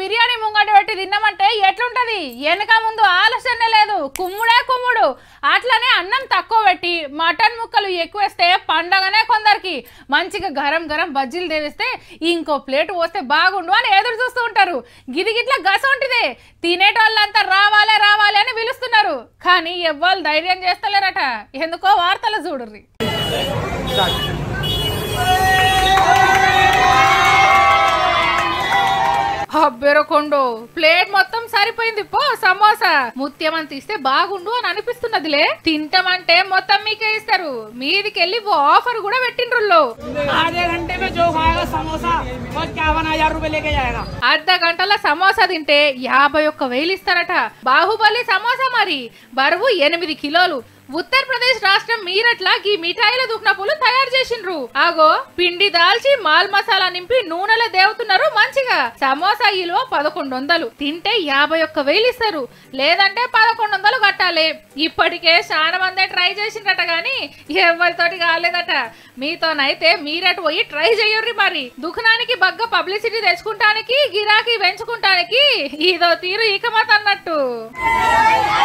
బిర్యానీ ముంగట పెట్టి తిన్నామంటే ఎట్లుంటది వెనక ముందు ఆలోచన లేదు కుమ్ముడే కుమ్ముడు అట్లనే అన్నం తక్కువ పెట్టి మటన్ ముక్కలు ఎక్కువేస్తే పండగనే కొందరికి మంచిగా గరం గరం బజ్జీలు దేవిస్తే ఇంకో ప్లేట్ పోస్తే బాగుండు అని ఎదురు చూస్తూ ఉంటారు గిదిగిట్ల గస ఉంటిదే తినేటోళ్ళంతా రావాలే రావాలి అని పిలుస్తున్నారు కానీ ఎవ్వరు ధైర్యం చేస్తలేరట ఎందుకో వార్తలు చూడుర్రి అబ్బెరకొండు ప్లేట్ మొత్తం సరిపోయింది పో సమోసా ముత్యమని తీస్తే బాగుండు అని అనిపిస్తున్నదిలే తింటామంటే మొత్తం మీకే ఇస్తారు మీదికెళ్ళి ఓ ఆఫర్ కూడా పెట్టిండ్రుల్లో आधे घंटे में जो खाएगा समोसा वो इक्यावन हजार रूपए लेके जाएगा అర్ధ గంటల సమోసా తింటే యాభై ఒక్క వేలు ఇస్తారట బాహుబలి సమోసా మరి బరువు ఎనిమిది కిలోలు ఉత్తరప్రదేశ్ రాష్ట్రం మీరట్ల ఈ మిఠాయిల దుఃఖనపులు తయారు చేసిండ్రు ఆగో పిండి దాల్చి మాల్ మసాలా నింపి నూనెలో దేవుతున్నారు మంచిగా సమోసా ఇలువ పదకొండు వందలు తింటే యాభై ఒక్క వేలు ఇస్తారు లేదంటే పదకొండు వందలు కట్టాలి ఇప్పటికే చాలా మందే ట్రై చేసిండ్రట గాని ఎవరితోటి కాలేదట మీతోనైతే మీరటు పోయి ట్రై చెయ్యర్రి మరి దుకాణానికి బగ్గ పబ్లిసిటీ తెచ్చుకుంటానికి గిరాకీ పెంచుకుంటానికి ఇదో తీరు ఇకమత్ అన్నట్టు